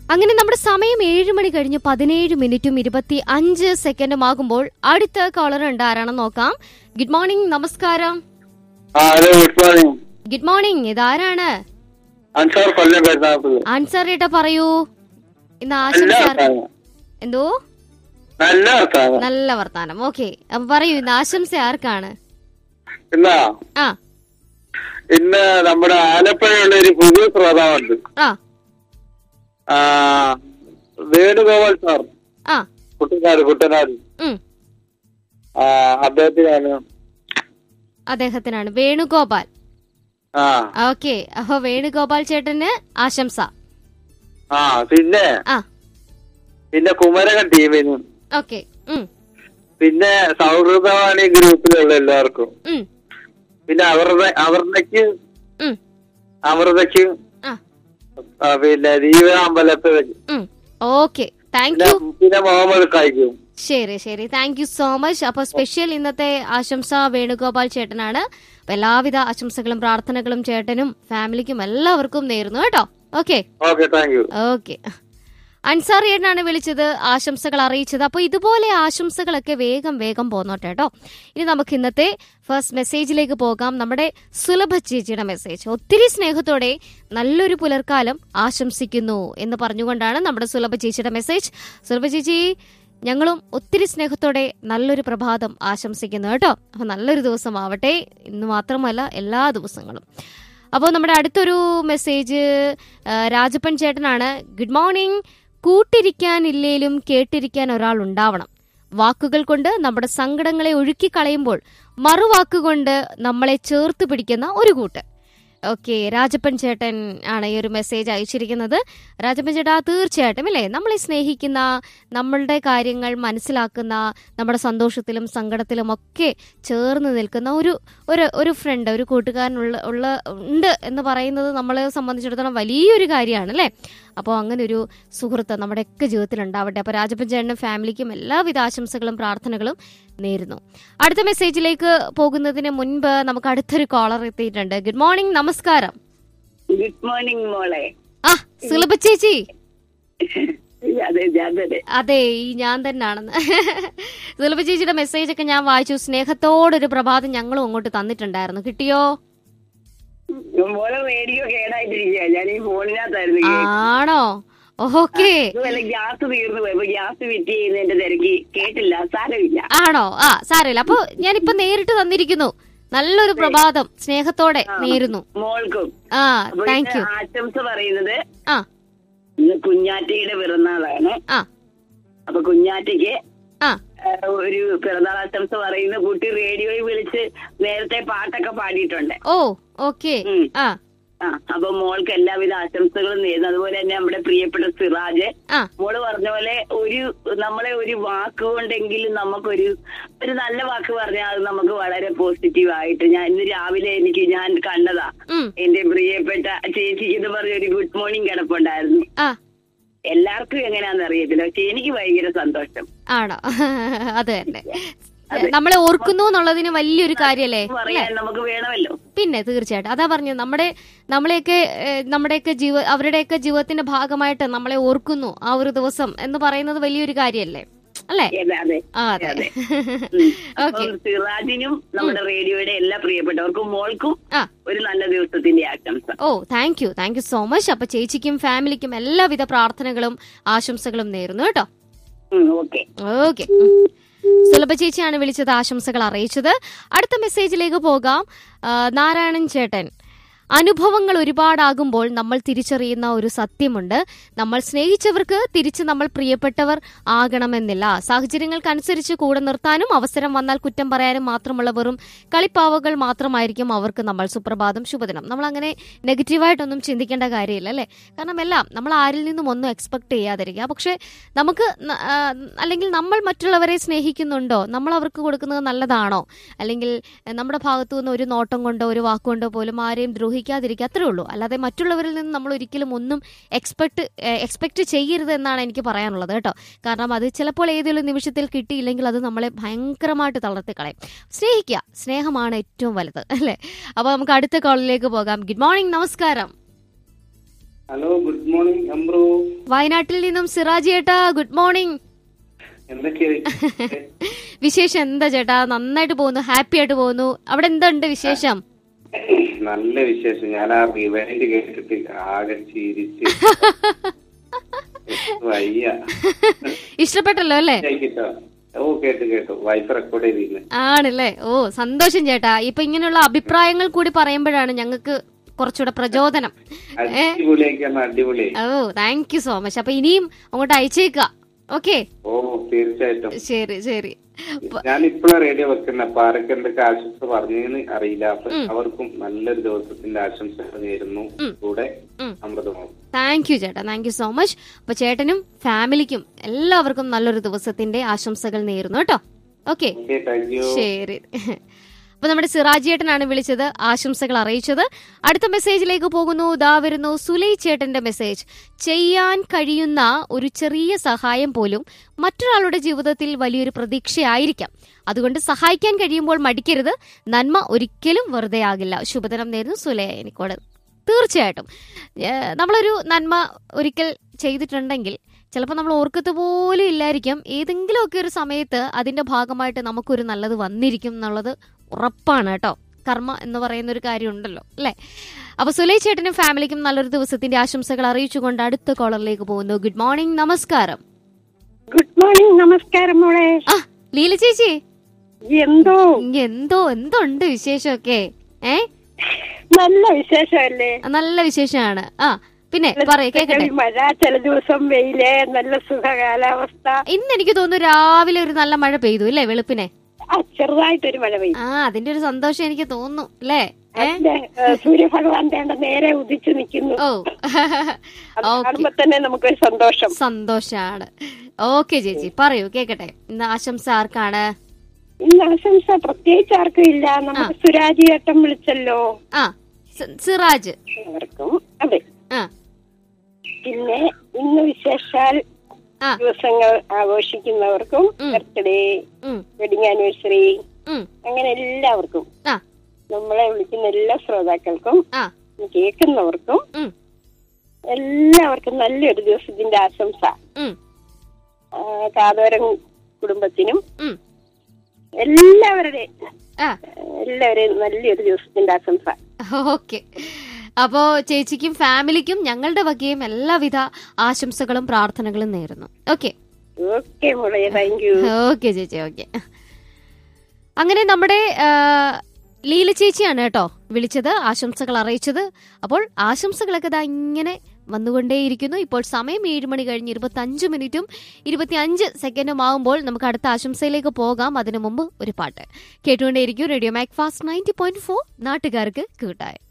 അങ്ങനെ നമ്മുടെ സമയം ഏഴ് മണി കഴിഞ്ഞ് പതിനേഴ് മിനിറ്റും ഇരുപത്തി അഞ്ച് സെക്കൻഡും ആകുമ്പോൾ അടുത്ത കോളർ ഉണ്ട് ആരാണെന്ന് നോക്കാം ഗുഡ് മോർണിംഗ് നമസ്കാരം ആ hello good morning good morning ഇതാരാണ് അൻസാർ കൊല്ലം പെരുന്നാൾക്കുള്ള ആൻസർ ഏട്ടാ പറയൂ ഇന്ന് നല്ല ആശംസ വർത്താനം എന്തോ നല്ല വർത്താനം നല്ല വർത്താനം ഓക്കെ അപ്പൊ പറയൂ ഇന്ന് ആശംസ ആർക്കാണ് എന്നാ ആ ഇന്ന് നമ്മുടെ ആലപ്പുഴയുള്ള ഒരു പുതിയ ശ്രോതാവുണ്ട് ആ ആ വേണുഗോപാൽ സാർ ആ കുട്ടനാട് കുട്ടനാട് ഉം ആ അദ്ദേഹത്തിനാണ് അദ്ദേഹത്തിനാണ് വേണുഗോപാൽ ആ ഓക്കെ അപ്പൊ വേണുഗോപാൽ ചേട്ടന് ആശംസ ആ പിന്നെ ആ പിന്നെ കുമരകൻ ടീമിന് ഓക്കെ ഉം പിന്നെ സൗഹൃദവാണി ഗ്രൂപ്പിലുള്ള എല്ലാവർക്കും ഉം പിന്നെ അവരുടെ അമൃതയ്ക്ക് ഉം അമൃതയ്ക്ക് ആ ആ, പിന്നെ ദീപാമ്പലത്തിൽ ഉം ഓക്കെ താങ്ക് പിന്നെ യു പിന്നെ മുഹമ്മദ് കായിക്കും ശരി ശരി താങ്ക് യു സോ മച്ച് അപ്പൊ സ്പെഷ്യൽ ഇന്നത്തെ ആശംസ വേണുഗോപാൽ ചേട്ടനാണ് അപ്പൊ എല്ലാവിധ ആശംസകളും പ്രാർത്ഥനകളും ചേട്ടനും ഫാമിലിക്കും എല്ലാവർക്കും നേരുന്നു കേട്ടോ okay okay thank you okay Ansar ചേട്ടനാണ് വിളിച്ചത് ആശംസകൾ അറിയിച്ചത് അപ്പോൾ ഇതുപോലെ ആശംസകളൊക്കെ വേഗം വേഗം പോന്നോട്ടെ കേട്ടോ ഇനി നമുക്ക് ഇന്നത്തെ ഫസ്റ്റ് മെസ്സേജിലേക്ക് പോകാം നമ്മുടെ സുലഭ ചേച്ചിയുടെ മെസ്സേജ് ഒത്തിരി സ്നേഹത്തോടെ നല്ലൊരു പുലർക്കാലം ആശംസിക്കുന്നു എന്ന് പറഞ്ഞുകൊണ്ടാണ് നമ്മുടെ സുലഭ ചേച്ചിയുടെ മെസ്സേജ് സുലഭ ചേച്ചി ഞങ്ങളും ഒത്തിരി സ്നേഹത്തോടെ നല്ലൊരു പ്രഭാതം ആശംസിക്കുന്നു കേട്ടോ അപ്പൊ നല്ലൊരു ദിവസം ആവട്ടെ ഇന്ന് മാത്രമല്ല എല്ലാ ദിവസങ്ങളും അപ്പോൾ നമ്മുടെ അടുത്തൊരു മെസ്സേജ് ആ, രാജപ്പൻ ചേട്ടനാണ് ഗുഡ് മോർണിംഗ് കൂട്ടിരിക്കാനില്ലേലും കേട്ടിരിക്കാൻ ഒരാൾ ഉണ്ടാവണം വാക്കുകൾ കൊണ്ട് നമ്മുടെ സങ്കടങ്ങളെ ഒഴുക്കിക്കളയുമ്പോൾ മറുവാക്കുകൊണ്ട് നമ്മളെ ചേർത്ത് പിടിക്കുന്ന ഒരു കൂട്ട് ഓക്കെ രാജപ്പൻ ചേട്ടൻ ആണ് ഈ ഒരു മെസ്സേജ് അയച്ചിരിക്കുന്നത് രാജപ്പൻ ചേട്ടാ തീർച്ചയായിട്ടും ഇല്ലേ നമ്മളെ സ്നേഹിക്കുന്ന നമ്മളുടെ കാര്യങ്ങൾ മനസ്സിലാക്കുന്ന നമ്മുടെ സന്തോഷത്തിലും സങ്കടത്തിലും ഒക്കെ ചേർന്ന് നിൽക്കുന്ന ഒരു ഒരു ഒരു ഫ്രണ്ട് ഒരു കൂട്ടുകാരനുള്ള ഉള്ള ഉണ്ട് എന്ന് പറയുന്നത് നമ്മളെ സംബന്ധിച്ചിടത്തോളം വലിയൊരു കാര്യമാണ് അല്ലേ അപ്പോൾ അങ്ങനെ ഒരു സുഹൃത്ത് നമ്മുടെയൊക്കെ ജീവിതത്തിൽ ഉണ്ടാവട്ടെ അപ്പോൾ രാജപ്പൻ ചേട്ടനും ഫാമിലിക്കും എല്ലാവിധ ആശംസകളും പ്രാർത്ഥനകളും നേരുന്നു അടുത്ത മെസ്സേജിലേക്ക് പോകുന്നതിന് മുൻപ് നമുക്ക് അടുത്തൊരു കോളർ എത്തിയിട്ടുണ്ട് ഗുഡ് മോർണിംഗ് നമസ്കാരം ഗുഡ് മോർണിംഗ് മോളെ ആ സുലഭ ചേച്ചി അതെ ഞാൻ തന്നെ അതെ ഈ ഞാൻ തന്നെയാണെന്ന് സുലഭ ചേച്ചിയുടെ മെസ്സേജ് ഒക്കെ ഞാൻ വായിച്ചു സ്നേഹത്തോടൊരു പ്രഭാതം ഞങ്ങളും അങ്ങോട്ട് തന്നിട്ടുണ്ടായിരുന്നു കിട്ടിയോ മോളെ റേഡിയോ കേടായിട്ടിരിക്കുക ഞാൻ ഈ ഫോണിനകത്തായിരുന്നു കേൾക്കുന്നത്. ആണോ ഓക്കെ അതുപോലെ ഗ്യാസ് തീർന്നു പോയി അപ്പൊ ഗ്യാസ് ഫിറ്റ് ചെയ്യുന്നതിന്റെ തിരക്ക് കേട്ടില്ല സാരമില്ല ആണോ ആ സാരമില്ല അപ്പൊ ഞാനിപ്പൊ നേരിട്ട് തന്നിരിക്കുന്നു നല്ലൊരു പ്രഭാതം സ്നേഹത്തോടെ നേരുന്നു മോൾക്കും ആ അപ്പൊ താങ്ക് യു ഇന്ന് ആശംസ പറയുന്നത് ആ ഇന്ന് കുഞ്ഞാറ്റയുടെ പിറന്നാളാണ് ആ അപ്പൊ കുഞ്ഞാറ്റയ്ക്ക് ആ ആ, ഒരു പിറന്നാൾ ആശംസ പറയുന്ന കുട്ടി റേഡിയോയിൽ വിളിച്ച് നേരത്തെ പാട്ടൊക്കെ പാടിയിട്ടുണ്ട് ഓ ഓക്കെ ഉം. ആ ആ അപ്പൊ മോൾക്ക് എല്ലാവിധ ആശംസകളും നേരുന്നു അതുപോലെ തന്നെ നമ്മുടെ പ്രിയപ്പെട്ട സിറാജ് ആ മോള് പറഞ്ഞ പോലെ ഒരു നമ്മളെ ഒരു വാക്ക് കൊണ്ടെങ്കിലും നമുക്കൊരു ഒരു നല്ല വാക്ക് പറഞ്ഞാൽ അത് നമുക്ക് വളരെ പോസിറ്റീവ് ആയിട്ട് ഞാൻ ഇന്ന് രാവിലെ എനിക്ക് ഞാൻ കണ്ടതാ ഉം എന്റെ പ്രിയപ്പെട്ട ചേച്ചിക്ക് എന്ന് പറഞ്ഞ ഒരു ഗുഡ് മോർണിംഗ് കിടപ്പുണ്ടായിരുന്നു ആ എല്ലാവർക്കും എങ്ങനെയാണെന്ന് അറിയത്തില്ല പക്ഷെ എനിക്ക് ഭയങ്കര സന്തോഷം ആണോ അത് തന്നെ നമ്മളെ ഓർക്കുന്നു എന്നുള്ളതിന് വലിയൊരു കാര്യല്ലേ പറയാൻ നമുക്ക് വേണമല്ലോ പിന്നെ തീർച്ചയായിട്ടും അതാ പറഞ്ഞു നമ്മുടെ നമ്മളെയൊക്കെ ഏഹ്, നമ്മുടെയൊക്കെ ജീവ അവരുടെയൊക്കെ ജീവിതത്തിന്റെ ഭാഗമായിട്ട് നമ്മളെ ഓർക്കുന്നു ആ ഒരു ദിവസം എന്ന് പറയുന്നത് വലിയൊരു കാര്യല്ലേ അല്ലേ അതെ അതെ ആ അതെ അതെ. ഉം. ഓക്കെ അപ്പം സിറാജിനും നമ്മുടെ റേഡിയോയുടെ എല്ലാ പ്രിയപ്പെട്ടവർക്കും മോൾക്കും ആ ഒരു നല്ല ദിവസത്തിന്റെ ആശംസ ഓ thank you thank you so much അപ്പൊ ചേച്ചിക്കും ഫാമിലിക്കും എല്ലാവിധ പ്രാർത്ഥനകളും ആശംസകളും നേരുന്നു കേട്ടോ ഓക്കെ ഓക്കെ സുലഭ ചേച്ചിയാണ് വിളിച്ചത് ആശംസകൾ അറിയിച്ചത് അടുത്ത മെസ്സേജിലേക്ക് പോകാം ആ, നാരായണൻ ചേട്ടൻ അനുഭവങ്ങൾ ഒരുപാടാകുമ്പോൾ നമ്മൾ തിരിച്ചറിയുന്ന ഒരു സത്യമുണ്ട് നമ്മൾ സ്നേഹിച്ചവർക്ക് തിരിച്ച് നമ്മൾ പ്രിയപ്പെട്ടവർ ആകണമെന്നില്ല സാഹചര്യങ്ങൾക്കനുസരിച്ച് കൂടെ നിർത്താനും അവസരം വന്നാൽ കുറ്റം പറയാനും മാത്രമുള്ള വെറും കളിപ്പാവകൾ മാത്രമായിരിക്കും അവർക്ക് നമ്മൾ സുപ്രഭാതം ശുഭദിനം നമ്മൾ അങ്ങനെ നെഗറ്റീവായിട്ടൊന്നും ചിന്തിക്കേണ്ട കാര്യമില്ല അല്ലേ കാരണം എല്ലാം നമ്മൾ ആരിൽ നിന്നും ഒന്നും എക്സ്പെക്ട് ചെയ്യാതിരിക്കുക പക്ഷെ നമുക്ക് ന- ആ, അല്ലെങ്കിൽ നമ്മൾ മറ്റുള്ളവരെ സ്നേഹിക്കുന്നുണ്ടോ നമ്മൾ അവർക്ക് കൊടുക്കുന്നത് നല്ലതാണോ അല്ലെങ്കിൽ എ, നമ്മുടെ ഭാഗത്തു നിന്ന് ഒരു നോട്ടം കൊണ്ടോ ഒരു വാക്കുകൊണ്ടോ പോലും ആരെയും ദ്രോഹിക്കാതിരിക്കുക അത്രേ ഉള്ളൂ അല്ലാതെ മറ്റുള്ളവരിൽ നിന്ന് നമ്മൾ ഒരിക്കലും ഒന്നും എക്സ്പെക്ട് എക്സ്പെക്ട് ചെയ്യരുത് എന്നാണ് എനിക്ക് പറയാനുള്ളത് കേട്ടോ കാരണം അത് ചിലപ്പോൾ ഏതെങ്കിലും നിമിഷത്തിൽ കിട്ടിയില്ലെങ്കിൽ അത് നമ്മളെ ഭയങ്കരമായിട്ട് തളർത്തി കളയും സ്നേഹിക്കുക സ്നേഹമാണ് ഏറ്റവും വലുത് അല്ലേ അപ്പോൾ നമുക്ക് അടുത്ത കോളിലേക്ക് പോകാം ഗുഡ് മോർണിംഗ് നമസ്കാരം ഹലോ ഗുഡ് മോർണിംഗ് അമ്രു വയനാട്ടിൽ നിന്നും സിറാജ് ചേട്ടാ ഗുഡ് മോർണിംഗ് എന്തൊക്കെയാ വിശേഷം എന്താ ചേട്ടാ നന്നായിട്ട് പോകുന്നു ഹാപ്പി ആയിട്ട് പോകുന്നു അവിടെ എന്തുണ്ട് വിശേഷം നല്ല വിശേഷം ഞാൻ ആ റിവൈൻഡ് കേട്ടിട്ട് ആകെ ചിരിച്ച് വയ്യ ഇഷ്ടപ്പെട്ടല്ലോ അല്ലേ കേട്ടോ ഓ കേട്ടു കേട്ടു വൈഫ് റെക്കോർഡ് ചെയ്തിരുന്നു ആണല്ലേ ഓ സന്തോഷം ചേട്ടാ ഇപ്പൊ ഇങ്ങനെയുള്ള അഭിപ്രായങ്ങൾ കൂടി പറയുമ്പോഴാണ് ഞങ്ങൾക്ക് കുറച്ചുകൂടെ പ്രചോദനം ഏ അടിപൊളിയായിക്കാണ് അടിപൊളിയായി ഓ താങ്ക് യു സോ മച്ച് അപ്പൊ ഇനിയും അങ്ങോട്ട് അയച്ചേക്ക ഓക്കെ ഓ തീർച്ചയായിട്ടും ശരി ശരി ഞാൻ ഇപ്പോഴാ റേഡിയോ വെക്കുന്നത് അപ്പൊ ആരൊക്കെ എന്തൊക്കെ ആശംസ പറഞ്ഞെന്ന് അറിയില്ല അപ്പൊ അവർക്കും നല്ലൊരു ദിവസത്തിന്റെ ആശംസകൾ നേരുന്നു കൂടെ ഉം. അമൃതമാവും താങ്ക് യു ചേട്ടാ താങ്ക് യു സോ മച്ച് അപ്പൊ ചേട്ടനും ഫാമിലിക്കും എല്ലാവർക്കും നല്ലൊരു ദിവസത്തിന്റെ ആശംസകൾ നേരുന്നു കേട്ടോ ഓക്കെ ഓക്കെ താങ്ക് യു ശരി അപ്പൊ നമ്മുടെ സിറാജ് ചേട്ടനാണ് വിളിച്ചത് ആശംസകൾ അറിയിച്ചത് അടുത്ത മെസ്സേജിലേക്ക് പോകുന്നു ദാ വരുന്നു സുലൈ ചേട്ടന്റെ മെസ്സേജ് ചെയ്യാൻ കഴിയുന്ന ഒരു ചെറിയ സഹായം പോലും മറ്റൊരാളുടെ ജീവിതത്തിൽ വലിയൊരു പ്രതീക്ഷയായിരിക്കാം അതുകൊണ്ട് സഹായിക്കാൻ കഴിയുമ്പോൾ മടിക്കരുത് നന്മ ഒരിക്കലും വെറുതെ ആകില്ല ശുഭദിനം നേരുന്നു സുലൈ എനിക്കോട് തീർച്ചയായിട്ടും ഏഹ് നമ്മളൊരു നന്മ ഒരിക്കൽ ചെയ്തിട്ടുണ്ടെങ്കിൽ ചിലപ്പോൾ നമ്മൾ ഓർക്കത്ത് പോലും ഇല്ലായിരിക്കും ഏതെങ്കിലുമൊക്കെ ഒരു സമയത്ത് അതിന്റെ ഭാഗമായിട്ട് നമുക്കൊരു നല്ലത് വന്നിരിക്കും എന്നുള്ളത് ഉറപ്പാണ് കേട്ടോ കർമ്മ എന്ന് പറയുന്ന ഒരു കാര്യം ഉണ്ടല്ലോ അല്ലേ അപ്പൊ സുലൈ ചേട്ടനും ഫാമിലിക്കും നല്ലൊരു ദിവസത്തിന്റെ ആശംസകൾ അറിയിച്ചുകൊണ്ട് അടുത്ത കോളറിലേക്ക് പോകുന്നു ഗുഡ് മോർണിംഗ് നമസ്കാരം ഗുഡ് മോർണിംഗ് നമസ്കാരം മോളെ ആ ലീല ചേച്ചി എന്തോ എന്തോ എന്തുണ്ട് വിശേഷമൊക്കെ ഏ നല്ല വിശേഷമല്ലേ നല്ല വിശേഷമാണ് ആ പിന്നെ പറയേ കേക്കട്ടെ മഴ ചില ദിവസം വെയില് നല്ല സുഖ കാലാവസ്ഥ ഇന്ന് എനിക്ക് തോന്നുന്നു രാവിലെ ഒരു നല്ല മഴ പെയ്തു അല്ലേ വെളുപ്പിനെ ആ ചെറുതായിട്ടൊരു മഴ പെയ്യും ആ അതിന്റെ ഒരു സന്തോഷം എനിക്ക് തോന്നുന്നു അല്ലേ ഏ അതിന്റെ ഏ, സൂര്യഭഗവാൻ വേണ്ട നേരെ ഉദിച്ചു നിൽക്കുന്നു ഓ അത് ഓക്കെ കാണുമ്പോ തന്നെ നമുക്കൊരു സന്തോഷം സന്തോഷാണ് ഓക്കെ ചേച്ചി പറയൂ കേക്കട്ടെ ഇന്ന് ആശംസ ആർക്കാണ് ഇന്ന് ആശംസ പ്രത്യേകിച്ച് ആർക്കും ഇല്ല നമുക്ക് സുരാജി ഏട്ടൻ വിളിച്ചല്ലോ ആ സി- സിറാജ് അവർക്കും അതെ ആ പിന്നെ ഇന്ന് വിശേഷാൽ ആ. ദിവസങ്ങൾ ആഘോഷിക്കുന്നവർക്കും ഉം. ബർത്ത്ഡേ ഉം വെഡിങ് ആനിവേഴ്സറി ഉം അങ്ങനെ എല്ലാവർക്കും ആ നമ്മളെ വിളിക്കുന്ന എല്ലാ ശ്രോതാക്കൾക്കും ആ കേൾക്കുന്നവർക്കും ഉം എല്ലാവർക്കും നല്ലൊരു ദിവസത്തിന്റെ ആശംസ ഉം ആ, കാതോരം കുടുംബത്തിനും ഉം എല്ലാവരുടെയും ആ എല്ലാവരെയും നല്ലൊരു ദിവസത്തിന്റെ ആശംസ ഓക്കെ അപ്പോ ചേച്ചിക്കും ഫാമിലിക്കും ഞങ്ങളുടെ വകയും എല്ലാവിധ ആശംസകളും പ്രാർത്ഥനകളും നേരുന്നു ഓക്കെ ഓക്കെ മോളെ താങ്ക് യു ഓക്കെ ചേച്ചി ഓക്കെ അങ്ങനെ നമ്മുടെ ആ, ലീല ചേച്ചിയാണ് കേട്ടോ വിളിച്ചത് ആശംസകൾ അറിയിച്ചത് അപ്പോൾ ആശംസകളൊക്കെ ദാ ഇങ്ങനെ വന്നുകൊണ്ടേയിരിക്കുന്നു ഇപ്പോൾ സമയം ഏഴ് മണി കഴിഞ്ഞ് ഇരുപത്തി അഞ്ച് മിനിറ്റും ഇരുപത്തി അഞ്ച് സെക്കൻഡും ആകുമ്പോൾ നമുക്ക് അടുത്ത ആശംസയിലേക്ക് പോകാം അതിനു മുമ്പ് ഒരു പാട്ട് കേട്ടുകൊണ്ടേയിരിക്കും radio Macfast ninety point four നാട്ടുകാർക്ക് കൂട്ടായ